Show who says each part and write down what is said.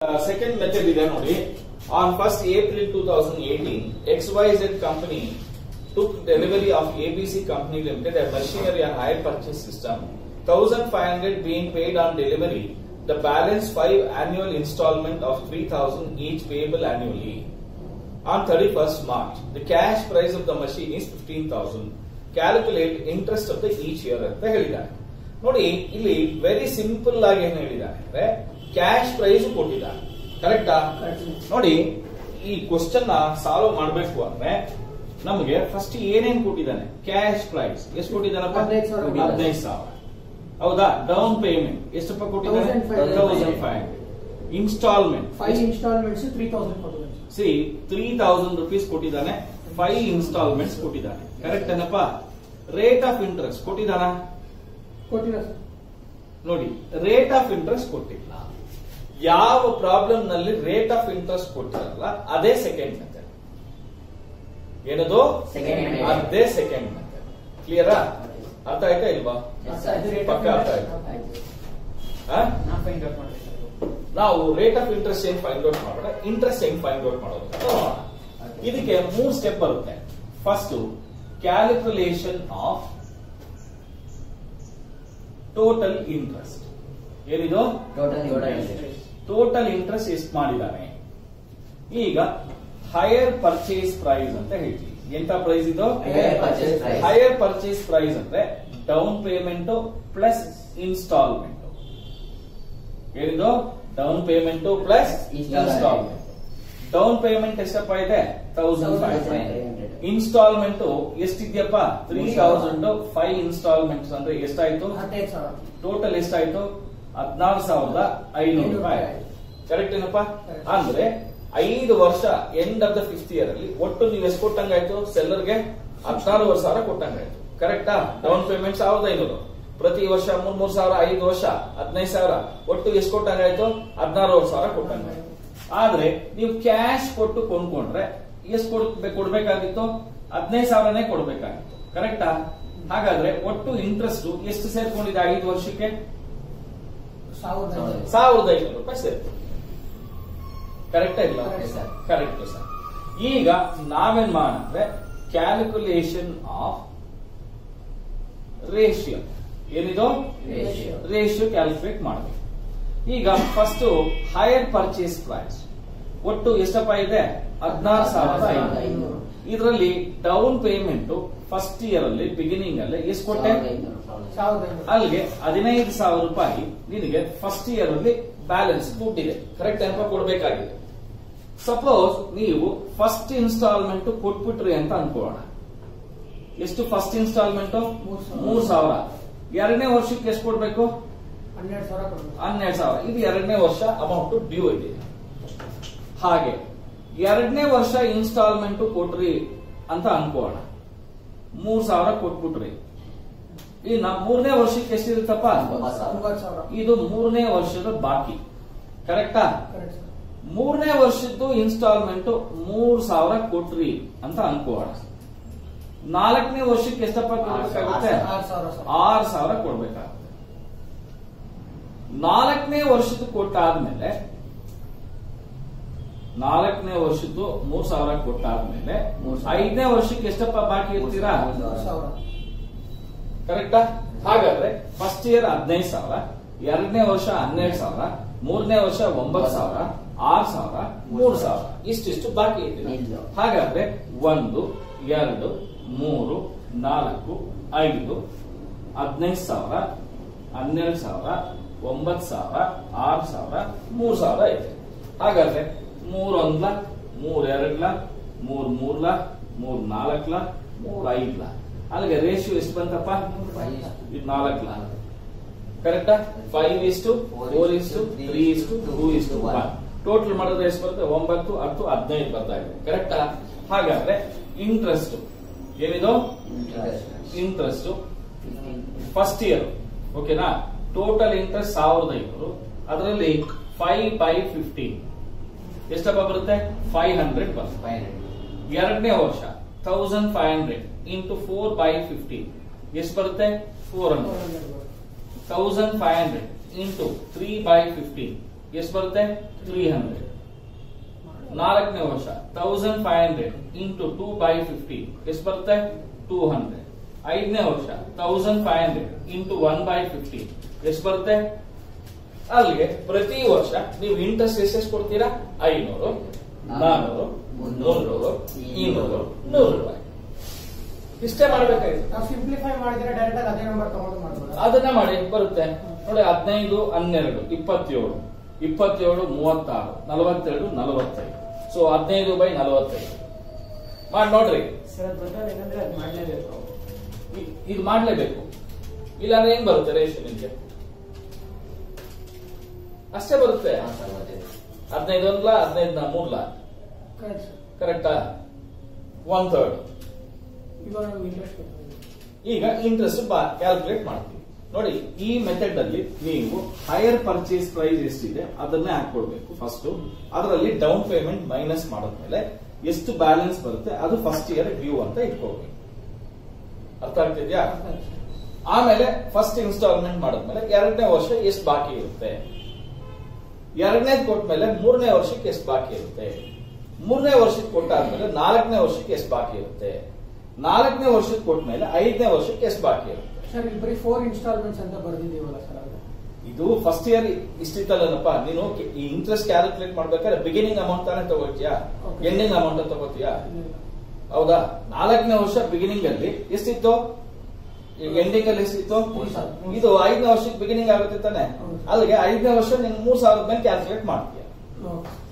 Speaker 1: Second method ಇದೆ ನೋಡಿ on first April two thousand eighteen X Y Z company took delivery of ABC Company Limited, a machinery and hire purchase system, 1500 being paid on delivery, the balance 5 annual installment of 3000 each payable annually. On 31st March, the cash price of the machine is 15,000. Calculate interest of the each year ಅಂತ ಹೇಳಿದ್ದಾರೆ ನೋಡಿ ಇಲ್ಲಿ very simple ಆಗಿ ಏನ್ ಹೇಳಿದ್ದಾರೆ ಅಂದ್ರೆ cash prize ಕೊಟ್ಟಿದ್ದಾರೆ ಕರೆಕ್ಟಾ ನೋಡಿ ಈ ಕ್ವಶನ್ ಸಾಲ್ವ್ ಮಾಡಬೇಕು ಅಂದ್ರೆ ನಮಗೆ ಫಸ್ಟ್ ಏನೇನ್ ಕೊಟ್ಟಿದ್ದಾನೆ ಕ್ಯಾಶ್ ಪ್ರೈಸ್ ಎಷ್ಟು ಕೊಟ್ಟಿದ್ದಾನಪ್ಪ
Speaker 2: ಹದಿನೈದು ಸಾವಿರ.
Speaker 1: ಹದಿನೈದು ಸಾವಿರ ಹೌದಾ ಡೌನ್ ಪೇಮೆಂಟ್ ಎಷ್ಟಪ್ಪ ಕೊಟ್ಟಿದ್ದಾನೆ
Speaker 2: 1500.
Speaker 1: Thousand five hundred instalment
Speaker 2: five instalments three thousand ಕೊಟ್ಟಿದ್ದಾರೆ
Speaker 1: ಸಿ ತ್ರೀ ತೌಸಂಡ್ ರುಪೀಸ್ ಕೊಟ್ಟಿದ್ದಾನೆ ಫೈವ್ ಇನ್ಸ್ಟಾಲ್ಮೆಂಟ್ಸ್ ಕೊಟ್ಟಿದ್ದಾನೆ ಕರೆಕ್ಟ್ ಏನಪ್ಪ ರೇಟ್ ಆಫ್ ಇಂಟ್ರೆಸ್ಟ್ ಕೊಟ್ಟಿದ್ದಾನ
Speaker 2: ಕೊಟ್ಟಿಲ್ಲ ಸರ್
Speaker 1: ನೋಡಿ ರೇಟ್ ಆಫ್ ಇಂಟ್ರೆಸ್ಟ್ ಕೊಟ್ಟಿಲ್ಲ ಯಾವ ಪ್ರಾಬ್ಲಮ್ ನಲ್ಲಿ ರೇಟ್ ಆಫ್ ಇಂಟ್ರೆಸ್ಟ್ ಕೊಟ್ಟಿರಲ್ಲ ಅದೇ ಸೆಕೆಂಡ್ ಮೆಥಡ್ ಏನದು
Speaker 3: Second method.
Speaker 1: ಅದೇ ಸೆಕೆಂಡ್ ಮೆಥಡ್ ಕ್ಲಿಯರಾ ಅರ್ಥ ಆಯ್ತಾ ಇಲ್ವಾ
Speaker 3: Yes, sir.
Speaker 1: ಪಕ್ಕ ಅರ್ಥ ಆಯ್ತು
Speaker 3: ಆಯ್ತು.
Speaker 1: ಆ?
Speaker 2: ನಾ ಫೈಂಡ್ ಔಟ್ ಮಾಡ್ಬೇಕು
Speaker 1: ನಾವು ರೇಟ್ ಆಫ್ ಇಂಟ್ರೆಸ್ಟ್ ಏನ್ ಫೈಂಡ್ ಔಟ್ ಮಾಡೋಣ ಇಂಟ್ರೆಸ್ಟ್ ಹೆಂಗ್ ಫೈಂಡ್ ಔಟ್ ಮಾಡೋದು ಅಂತ ನೋಡೋಣ. ಇದಕ್ಕೆ ಮೂರ್ ಸ್ಟೆಪ್ ಬರುತ್ತೆ first calculation of total interest ಏನಿದು
Speaker 3: Total interest.
Speaker 1: ಟೋಟಲ್ ಇಂಟ್ರೆಸ್ಟ್ ಎಷ್ಟು ಮಾಡಿದ್ದಾನೆ ಈಗ ಹೈಯರ್ ಪರ್ಚೇಸ್ ಪ್ರೈಸ್ ಅಂತ ಹೇಳ್ತೀವಿ ಎಂತ ಪ್ರೈಸ್ ಇದು
Speaker 3: Higher purchase price.
Speaker 1: Higher purchase price ಅಂದ್ರೆ ಡೌನ್ ಪೇಮೆಂಟ್ ಪ್ಲಸ್ ಇನ್ಸ್ಟಾಲ್ಮೆಂಟ್ ಏನಿದು down payment plus
Speaker 3: Installment.
Speaker 1: Installment down payment ಎಷ್ಟಪ್ಪ ಇದೆ ತೌಸಂಡ್ ಫೈವ್
Speaker 3: 1500.
Speaker 1: ಇನ್ಸ್ಟಾಲ್ಮೆಂಟ್ ಎಷ್ಟಿದ್ಯಪ್ಪ ತ್ರೀ ತೌಸಂಡ್ ಫೈವ್ ಇನ್ಸ್ಟಾಲ್ಮೆಂಟ್ಸ್ ಅಂದ್ರೆ ಎಷ್ಟಾಯ್ತು
Speaker 2: ಹದಿನೈದು ಸಾವಿರ
Speaker 1: ಟೋಟಲ್ ಎಷ್ಟಾಯ್ತು ಹದಿನಾರು ಸಾವಿರದ ಐನೂರು ರೂಪಾಯಿ ಕರೆಕ್ಟ್ ಏನಪ್ಪಾ
Speaker 2: Correct.
Speaker 1: ಅಂದ್ರೆ ಐದು ವರ್ಷ end of the fifth year ಅಲ್ಲಿ ಒಟ್ಟು ನೀವು ಎಷ್ಟು ಕೊಟ್ಟಂಗಾಯ್ತು ಸೆಲ್ಲರ್ಗೆ ಹದಿನಾರುವರೆ ಸಾವಿರ ಕೊಟ್ಟಂಗಾಯ್ತು ಕರೆಕ್ಟಾ ಡೌನ್ ಪೇಮೆಂಟ್ ಸಾವಿರದ ಐನೂರು ಪ್ರತಿ ವರ್ಷ ಮೂರ್ ಮೂರ್ ಸಾವಿರ ಐದು ವರ್ಷ ಹದಿನೈದು ಸಾವಿರ ಒಟ್ಟು ಎಷ್ಟು ಕೊಟ್ಟಂಗಾಯ್ತು ಹದಿನಾರುವರೆ ಸಾವಿರ ಕೊಟ್ಟಂಗಾಯ್ತು ಆದ್ರೆ ನೀವು ಕ್ಯಾಶ್ ಕೊಟ್ಟು ಕೊಂಡ್ಕೊಂಡ್ರೆ ಎಷ್ಟು ಕೊಡ್ಬೇಕು ಕೊಡ್ಬೇಕಾಗಿತ್ತು ಹದಿನೈದು ಸಾವಿರನೇ ಕೊಡ್ಬೇಕಾಗಿತ್ತು ಕರೆಕ್ಟಾ ಹಾಗಾದ್ರೆ ಒಟ್ಟು ಇಂಟ್ರೆಸ್ಟ್ ಎಷ್ಟು ಸೇರ್ಕೊಂಡಿದೆ ಐದು ವರ್ಷಕ್ಕೆ
Speaker 2: ಸಾವಿರದ ಐನೂರು.
Speaker 1: ಸಾವಿರದ ಐನೂರು ರೂಪಾಯಿ ಸೇರ್ತದೆ ಕರೆಕ್ಟ್ ಇಲ್ಲ
Speaker 2: Correct,
Speaker 3: sir.
Speaker 1: ಕರೆಕ್ಟ್ ಸರ್ ಈಗ ನಾವೇನ್ ಮಾಡಂದ್ರೆ ಕ್ಯಾಲ್ಕುಲೇಷನ್ ಆಫ್ ರೇಷಿಯೋ ಏನಿದು
Speaker 3: Ratio.
Speaker 1: ರೇಷಿಯೋ ಕ್ಯಾಲ್ಕುಲೇಟ್ ಮಾಡಬೇಕು ಈಗ ಫಸ್ಟ್ ಹೈಯರ್ ಪರ್ಚೇಸ್ ಪ್ರೈಸ್ ಒಟ್ಟು ಎಷ್ಟಪ್ಪ ಇದೆ ಹದಿನಾರು ಸಾವಿರದ ಐನೂರು
Speaker 2: ಐನೂರು.
Speaker 1: ಇದರಲ್ಲಿ ಡೌನ್ ಪೇಮೆಂಟ್ ಫಸ್ಟ್ ಇಯರ್ ಅಲ್ಲಿ ಬಿಗಿನಿಂಗ್ ಅಲ್ಲಿ ಎಷ್ಟು ಕೊಟ್ಟೆ
Speaker 3: ಸಾವಿರದ ಐನೂರು.
Speaker 2: ಸಾವಿರದ ಐನೂರು.
Speaker 1: ಅಲ್ಲಿಗೆ ಹದಿನೈದು ಸಾವಿರ ರೂಪಾಯಿ ನಿನಗೆ ಫಸ್ಟ್ ಇಯರ್ ಅಲ್ಲಿ ಬ್ಯಾಲೆನ್ಸ್ ದುಡ್ಡಿದೆ ಕರೆಕ್ಟ್ ಏನಪ್ಪ ಕೊಡ್ಬೇಕಾಗಿದೆ ಸಪೋಸ್ ನೀವು ಫಸ್ಟ್ ಇನ್ಸ್ಟಾಲ್ಮೆಂಟ್ ಕೊಟ್ಬಿಟ್ರಿ ಅಂತ ಅನ್ಕೊಳ್ಳೋಣ ಎಷ್ಟು ಫಸ್ಟ್ ಇನ್ಸ್ಟಾಲ್ಮೆಂಟ್
Speaker 2: ಮೂರ್ ಸಾವಿರ.
Speaker 1: ಮೂರ್ ಸಾವಿರ ಎರಡನೇ ವರ್ಷಕ್ಕೆ ಎಷ್ಟು ಕೊಡ್ಬೇಕು
Speaker 2: ಹನ್ನೆರಡು ಸಾವಿರ ಕೊಡ್ಬೇಕು
Speaker 1: ಹನ್ನೆರಡು ಸಾವಿರ ಇದು ಎರಡನೇ ವರ್ಷ ಅಮೌಂಟ್ ಡ್ಯೂ ಇದೆ ಹಾಗೆ ಎರಡನೇ ವರ್ಷ ಇನ್ಸ್ಟಾಲ್ಮೆಂಟ್ ಕೊಟ್ರಿ ಅಂತ ಅನ್ಕೋಣ ಮೂರ್ ಸಾವಿರ ಕೊಟ್ಬಿಟ್ರಿ ಇನ್ನ ಮೂರನೇ ವರ್ಷಕ್ಕೆ ಎಷ್ಟಿರುತ್ತಪ್ಪ
Speaker 3: ಒಂಬತ್ತು ಸಾವಿರ.
Speaker 2: ಒಂಬತ್ತು ಸಾವಿರ
Speaker 1: ಇದು ಮೂರನೇ ವರ್ಷದ ಬಾಕಿ ಕರೆಕ್ಟಾ
Speaker 2: ಕರೆಕ್ಟ್ ಸರ್
Speaker 1: ಮೂರನೇ ವರ್ಷದ್ದು ಇನ್ಸ್ಟಾಲ್ಮೆಂಟ್ ಮೂರ್ ಸಾವಿರ ಕೊಟ್ರಿ ಅಂತ ಅನ್ಕೋಣ ನಾಲ್ಕನೇ ವರ್ಷಕ್ಕೆ ಎಷ್ಟಪ್ಪ ಕೊಡ್ಬೇಕಾಗುತ್ತೆ
Speaker 2: ಆರು ಸಾವಿರ ಸರ್
Speaker 1: ಆರು ಸಾವಿರ ಕೊಡ್ಬೇಕಾಗುತ್ತೆ ನಾಲ್ಕನೇ ವರ್ಷದ್ದು ಕೊಟ್ಟಾದ್ಮೇಲೆ ನಾಲ್ಕನೇ ವರ್ಷದ್ದು ಮೂರ್ ಸಾವಿರ ಕೊಟ್ಟಾದ್ಮೇಲೆ
Speaker 3: ಮೂರ್ ಸಾವಿರ.
Speaker 1: ಐದನೇ ವರ್ಷಕ್ಕೆ ಎಷ್ಟಪ್ಪ ಬಾಕಿ ಇರ್ತೀರಾ
Speaker 3: ಮೂರ್
Speaker 2: ಮೂರು ಸಾವಿರ
Speaker 1: ಕರೆಕ್ಟಾ ಹಾಗಾದ್ರೆ ಫಸ್ಟ್ ಇಯರ್ ಹದಿನೈದು ಸಾವಿರ ಎರಡನೇ ವರ್ಷ ಹನ್ನೆರಡು ಸಾವಿರ ಮೂರನೇ ವರ್ಷ ಒಂಬತ್ತು ಸಾವಿರ ಆರು ಸಾವಿರ ಮೂರು ಸಾವಿರ ಇಷ್ಟಿಷ್ಟು ಬಾಕಿ ಇದೆ
Speaker 3: ಇಲ್ಲ.
Speaker 1: ಹಾಗಾದ್ರೆ ಒಂದು ಎರಡು ಮೂರು ನಾಲ್ಕು ಐದು ಹದಿನೈದು ಸಾವಿರ ಹನ್ನೆರಡು ಸಾವಿರ ಒಂಬತ್ತು ಸಾವಿರ ಆರು ಸಾವಿರ ಮೂರು ಸಾವಿರ ಇದೆ ಹಾಗಾದ್ರೆ ಮೂರ್ ಒಂದ್ಲ ಮೂರ್ ಎರಡ್ಲ ಮೂರ್ ಮೂರ್ಲ ಮೂರ್ ನಾಲ್ಕ್ಲ ಮೂರ್ ಐದ್ಲ ಅಲ್ಲಿಗೆ ರೇಷಿಯೋ ಎಷ್ಟು ಬಂತಪ್ಪ ಇದು ನಾಲ್ಕ್ಲ ಕರೆಕ್ಟಾ ಫೈವ್ ಇಸ್ಟು ಫೋರ್ ಇಸ್ಟು ತ್ರೀ ಇಸ್ಟು ಟೂ ಇಸ್ಟು ಒನ್ ಟೋಟಲ್ ಮಾಡಿದ್ರೆ ಎಷ್ಟು ಬರುತ್ತೆ ಒಂಬತ್ತು ಹತ್ತು ಹದಿನೈದು ಬರ್ತಾ ಇದೆ ಕರೆಕ್ಟಾ ಹಾಗಾದ್ರೆ ಇಂಟ್ರೆಸ್ಟ್ ಏನಿದು
Speaker 3: Interest.
Speaker 1: Interest
Speaker 3: Fifteen.
Speaker 1: First year ಓಕೆನಾ ಟೋಟಲ್ ಇಂಟ್ರೆಸ್ಟ್ ಸಾವಿರದ ಐನೂರು ಅದರಲ್ಲಿ ಫೈವ್ ಬೈ ಫಿಫ್ಟೀನ್ ಎಷ್ಟಪ್ಪ ಬರುತ್ತೆ ಫೈವ್ ಹಂಡ್ರೆಡ್ ಬರುತ್ತೆ
Speaker 3: Five hundred.
Speaker 1: ಎರಡನೇ ವರ್ಷ thousand five hundred into four by fifteen ಎಷ್ಟು ಬರುತ್ತೆ four hundred thousand five hundred into three by fifteen ಎಷ್ಟು ಬರುತ್ತೆ ತ್ರೀ ಹಂಡ್ರೆಡ್ ನಾಲ್ಕನೇ ವರ್ಷ thousand five hundred into two by fifty ಎಷ್ಟು ಬರುತ್ತೆ ಟೂ ಹಂಡ್ರೆಡ್ ಐದನೇ ವರ್ಷ thousand five hundred into one by fifty ಎಷ್ಟು ಬರುತ್ತೆ ಅಲ್ಲಿಗೆ ಪ್ರತಿ ವರ್ಷ ನೀವು ಇಂಟ್ರೆಸ್ಟ್ ಎಷ್ಟೆಷ್ಟು ಕೊಡ್ತೀರಾ ಐನೂರು ನಾನೂರು ಮುನ್ನೂರು ಇನ್ನೂರು ನೂರು ರೂಪಾಯಿ ಇಷ್ಟೇ ಮಾಡ್ಬೇಕಾಗಿತ್ತು
Speaker 2: ನಾವು ಸಿಂಪ್ಲಿಫೈ ಮಾಡಿದ್ರೆ ಡೈರೆಕ್ಟ್ ಆಗಿ ಅದೇ ನಂಬರ್ ತಗೊಂಡು ಮಾಡ್ಬೋದು
Speaker 1: ಅದನ್ನ ಮಾಡಿ ಬರುತ್ತೆ ನೋಡಿ ಹದಿನೈದು ಹನ್ನೆರಡು ಇಪ್ಪತ್ತೇಳು ಇಪ್ಪತ್ತೇಳು ಮೂವತ್ತಾರು ನಲವತ್ತೆರಡು ನಲವತ್ತೈದು ಸೊ ಹದಿನೈದು ಬೈ ನಲವತ್ತೈದು ಮಾಡಿ ನೋಡ್ರಿ
Speaker 2: ಸರ್ ಅದು ದೊಡ್ಡ ಏನಂದ್ರೆ ಅದು ಮಾಡಲೇಬೇಕು
Speaker 1: ಇ- ಇದು ಮಾಡ್ಲೇಬೇಕು ಇಲ್ಲಾಂದ್ರೆ ಏನ್ ಬರುತ್ತೆ ರೇಷನ್ ನಿಮ್ಗೆ ಅಷ್ಟೇ ಬರುತ್ತೆ
Speaker 3: ಹಾ, ಸರ್, ಅದೇ.
Speaker 1: ಹದಿನೈದು ಒಂದ್ಲ ಹದಿನೈದು ಮೂರ್ಲ
Speaker 2: ಕರೆಕ್ಟ್ ಸರ್
Speaker 1: ಕರೆಕ್ಟಾ ಒನ್ ಥರ್ಡ್
Speaker 2: ಇವಾಗ ನಾವು ಇಂಟ್ರೆಸ್ಟ್
Speaker 1: ಈಗ ಇಂಟ್ರೆಸ್ಟ್ ಕ್ಯಾಲ್ಕುಲೇಟ್ ಮಾಡ್ತೀವಿ ನೋಡಿ ಈ ಮೆಥಡ್ ಅಲ್ಲಿ ನೀವು ಹೈಯರ್ ಪರ್ಚೇಸ್ ಪ್ರೈಸ್ ಎಷ್ಟಿದೆ ಅದನ್ನೇ ಹಾಕೊಳ್ಬೇಕು ಫಸ್ಟ್ ಅದರಲ್ಲಿ ಡೌನ್ ಪೇಮೆಂಟ್ ಮೈನಸ್ ಮಾಡಿದ್ಮೇಲೆ ಎಷ್ಟು ಬ್ಯಾಲೆನ್ಸ್ ಬರುತ್ತೆ ಅದು ಫಸ್ಟ್ ಇಯರ್ ಡ್ಯೂ ಅಂತ ಇಟ್ಕೊಳ್ಬೇಕು ಅರ್ಥ ಆಗ್ತಿದ್ಯಾ ಆಮೇಲೆ ಫಸ್ಟ್ ಇನ್ಸ್ಟಾಲ್ಮೆಂಟ್ ಮಾಡಿದ್ಮೇಲೆ ಎರಡನೇ ವರ್ಷ ಎಷ್ಟು ಬಾಕಿ ಇರುತ್ತೆ ಎರಡನೇದು ಕೊಟ್ಮೇಲೆ ಮೂರನೇ ವರ್ಷಕ್ಕೆ ಎಷ್ಟು ಬಾಕಿ ಇರುತ್ತೆ ಮೂರನೇ ವರ್ಷಕ್ಕೆ ಕೊಟ್ಟಾದ್ಮೇಲೆ ನಾಲ್ಕನೇ ವರ್ಷಕ್ಕೆ ಎಷ್ಟು ಬಾಕಿ ಇರುತ್ತೆ ನಾಲ್ಕನೇ ವರ್ಷಕ್ಕೆ ಕೊಟ್ಮೇಲೆ ಐದನೇ ವರ್ಷಕ್ಕೆ ಎಷ್ಟು ಬಾಕಿ ಇರುತ್ತೆ
Speaker 2: ಸರ್ ಇಲ್ಲಿ ಬರೀ ಫೋರ್ ಇನ್ಸ್ಟಾಲ್ಮೆಂಟ್ಸ್ ಅಂತ ಬರ್ದಿದೀವಲ್ಲ ಸರ್ ಅದು
Speaker 1: ಇದು ಫಸ್ಟ್ ಇಯರ್ ಇಷ್ಟಿತ್ತಲ್ಲನಪ್ಪ ನೀನು ಕೆ- ಈ ಇಂಟ್ರೆಸ್ಟ್ ಕ್ಯಾಲ್ಕುಲೇಟ್ ಮಾಡ್ಬೇಕಾದ್ರೆ ಬಿಗಿನಿಂಗ್ ಅಮೌಂಟ್ ತಾನೇ ತಗೋತೀಯಾ
Speaker 2: Okay.
Speaker 1: ಎಂಡಿಂಗ್ ಅಮೌಂಟ್ ತಗೋತೀಯಾ
Speaker 2: ಇಲ್ಲ.
Speaker 1: ಹೌದಾ ನಾಲ್ಕನೇ ವರ್ಷ ಬಿಗಿನಿಂಗ್ ಅಲ್ಲಿ ಎಷ್ಟಿತ್ತು ಎಂಡಿಂಗ್ ಅಲ್ಲಿ ಎಷ್ಟಿತ್ತು
Speaker 2: ಮೂರು ಸಾವಿರ.
Speaker 1: ಇದು ಐದನೇ ವರ್ಷಕ್ಕೆ ಬಿಗಿನಿಂಗ್ ಆಗುತ್ತೆ ತಾನೆ
Speaker 2: ಹೌದು.
Speaker 1: ಅಲ್ಲಿಗೆ ಐದನೇ ವರ್ಷ ನೀನು ಮೂರ್ ಸಾವಿರದ ಮೇಲೆ ಕ್ಯಾಲ್ಕುಲೇಟ್ ಮಾಡ್ತೀಯ
Speaker 2: ಓಕೆ